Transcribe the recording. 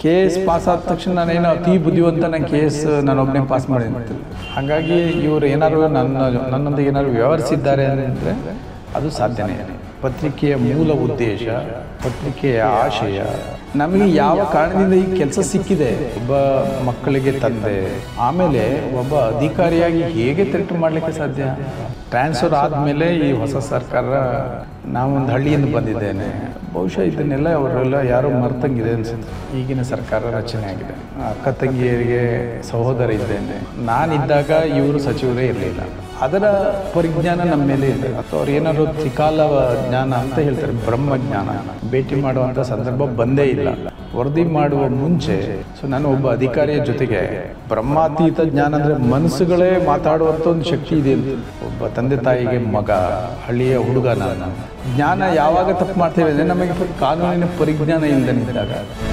K S pass ಆದ ತಕ್ಷಣ ನಾನೇನೋ ಅತಿ ಬುದ್ಧಿವಂತ ನಾನು ಕೆ ಎಸ್ ನಾನೊಬ್ಬನೇ ಪಾಸ್ ಮಾಡಿದ್ದೆ ಹಾಗಾಗಿ ಇವರು ಏನಾದ್ರು ನನ್ನ ನನ್ನೊಂದಿಗೆ ಏನಾದ್ರು ವ್ಯವಹರಿಸಿದ್ದಾರೆ ಅಂದರೆ ಅದು ಸಾಧ್ಯನೇ ಪತ್ರಿಕೆಯ ಮೂಲ ಉದ್ದೇಶ ಪತ್ರಿಕೆಯ ಆಶಯ ನಮಗೆ ಯಾವ ಕಾರಣದಿಂದ ಈ ಕೆಲಸ ಸಿಕ್ಕಿದೆ ಒಬ್ಬ ಮಕ್ಕಳಿಗೆ ತಂದೆ ಆಮೇಲೆ ಒಬ್ಬ ಅಧಿಕಾರಿಯಾಗಿ ಹೇಗೆ ತೆರಟು ಮಾಡಲಿಕ್ಕೆ ಸಾಧ್ಯ ಟ್ರಾನ್ಸ್ಫರ್ ಆದಮೇಲೆ ಈ ಹೊಸ ಸರ್ಕಾರ ನಾವೊಂದು ಹಳ್ಳಿಯಿಂದ ಬಂದಿದ್ದೇನೆ ಬಹುಶಃ ಇದನ್ನೆಲ್ಲ ಅವರೆಲ್ಲ ಯಾರೋ ಮರ್ತಂಗಿದೆ ಅನ್ಸುತ್ತೆ ಈಗಿನ ಸರ್ಕಾರ ರಚನೆ ಆಗಿದೆ ಅಕ್ಕ ತಂಗಿಯರಿಗೆ ಸಹೋದರ ಇದ್ದೇನೆ ನಾನಿದ್ದಾಗ ಇವರು ಸಚಿವರೇ ಇರಲಿಲ್ಲ ಅದರ ಪರಿಜ್ಞಾನ ನಮ್ಮ ಮೇಲೆ ಇದೆ ಅಥವಾ ಅವ್ರು ಏನಾದ್ರು ತ್ರಿಕಾಲ ಜ್ಞಾನ ಅಂತ ಹೇಳ್ತಾರೆ ಬ್ರಹ್ಮಜ್ಞಾನ ಭೇಟಿ ಮಾಡುವಂಥ ಸಂದರ್ಭ ಬಂದೇ ಇಲ್ಲ ವರದಿ ಮಾಡುವ ಮುಂಚೆ ಸೊ ನಾನು ಒಬ್ಬ ಅಧಿಕಾರಿಯ ಜೊತೆಗೆ ಬ್ರಹ್ಮಾತೀತ ಜ್ಞಾನ ಅಂದರೆ ಮನಸ್ಸುಗಳೇ ಮಾತಾಡುವಂಥ ಒಂದು ಶಕ್ತಿ ಇದೆ ಅಂತ ಒಬ್ಬ ತಂದೆ ತಾಯಿಗೆ ಮಗ ಹಳ್ಳಿಯ ಹುಡುಗ ನಾನು ಜ್ಞಾನ ಯಾವಾಗ ತಪ್ಪು ಮಾಡ್ತೇವೆ ಅಂದರೆ ನಮಗೆ ಕಾನೂನಿನ ಪರಿಜ್ಞಾನ ಇಲ್ಲದನಿದ್ದಾಗ